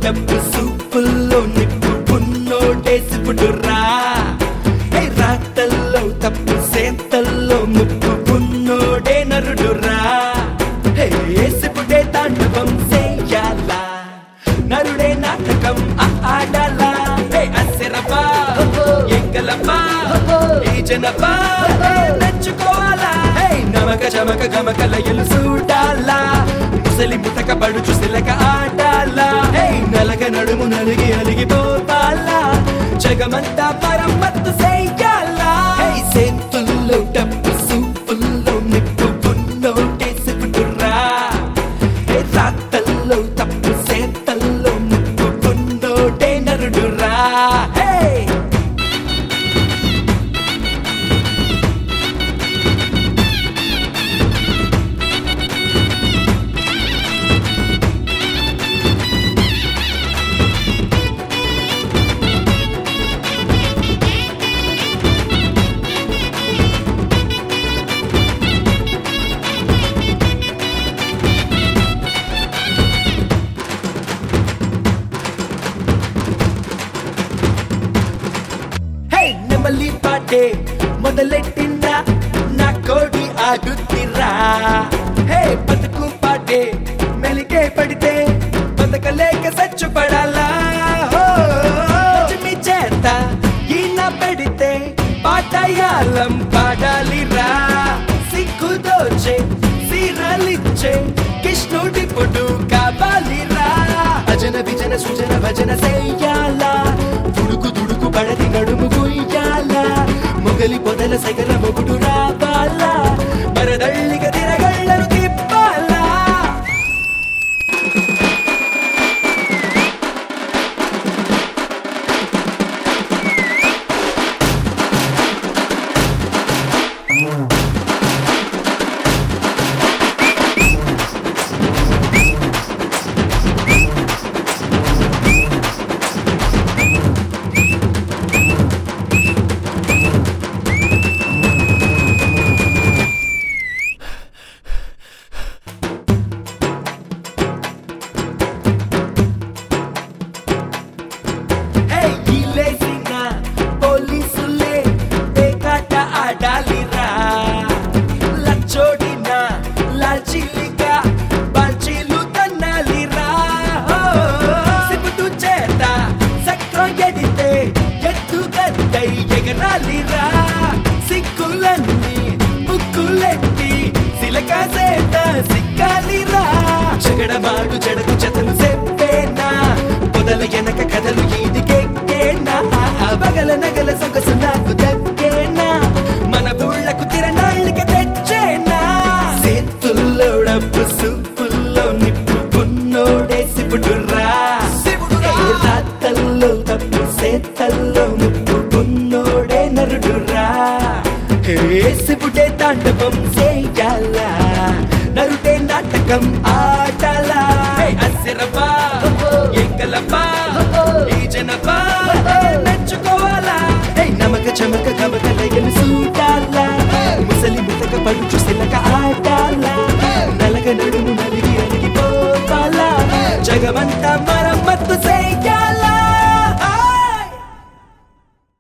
డబ్బు సూపుల్లో నిప్పు పున్నోటేసి పుడురా హే రాతల్లో తప్పు సేతల్లో ముప్పు పున్నోడే నరుడురా హే ఏసిపుడే తాండవం సేయాలా నరుడే నాటకం ఆ ఆడాలా హే అసిరపా ఎంగలపా ఈ జనపా నచ్చుకోవాలా హే నమక చమక గమకల ఎలుసూడాలా ముసలి ముతక పడుచు సిలక ఆడాలా హే నలక నడుము నలిగి అలిగిపోతాలా జగమంతా పరమత్తు సేయాలా హే సేతుల్లో డబ్బు సూపుల్లో నిప్పు పున్నోటేసి పుట్టురా హే రాతల్లో తప్పు సేతల్లో ముప్పు పున్నోటే నరుడురా హే హే నెమలి పాటే మొదలెట్టిందా నా కోడి ఆడుతిరా హే బతుకు పాటే మెలికే పడితే బతకలేక సచ్చు పడాలా హో, లక్ష్మి చేత ఈన పెడితే పాటయాలం పాడాలిరా సిగ్గు దోచే సీరలిచ్చే కృష్ణుడి పొడు కావాలిరా అజన విజన సుజన భజన చెయ్యాలా దుడుకు దుడుకు పడది నడుము కొయ్యాలా మొగలి పొదల సగల మొగుడు రావాలా మరదళ్ళిగ తిరగళ్ళను తిప్పాలా హే ఇలేసిన పోలీసులే పేకాట ఆడాలిరా లచ్చోడిన లాచిలిగా బాచీలు తన్నాలిరా హో, సిపుటు చేత సక్రం ఎడితే ఎత్తు గద్దై ఎగరాలిరా సిక్కులన్నీ ముక్కులెట్టి సిలక సేత సిక్కాలిరా చెగడమాటు చెడకు చెతలు చెప్పేనా పొదల వెనక కథలు ఈదికెక్కేనా బగల నగల సొగసు నాకు దక్కేనా మన బుళ్ళకు తిరణాళ్ళకి తెచ్చేనా సేతుల్లో డబ్బు సూపుల్లో నిప్పు పున్నోడేసి పుడురా ఏ రాతల్లో తప్పు సేతల్లో ముప్పు పున్నోడే నరుడురా ఏసిపుడే తాండవం చేయాలా నరుడే నాటకం ఆడాలా హే అసిరపా ఎంకలపా ఈ జనపా నచ్చుకోవాలా హే నమక చమక గమక లగలు సూటాలా ముసలి ముతక పడుచు సిలక ఆడాలా నలగ నడుము నలిగి అలిగిపోవాలా జగమంతా మరం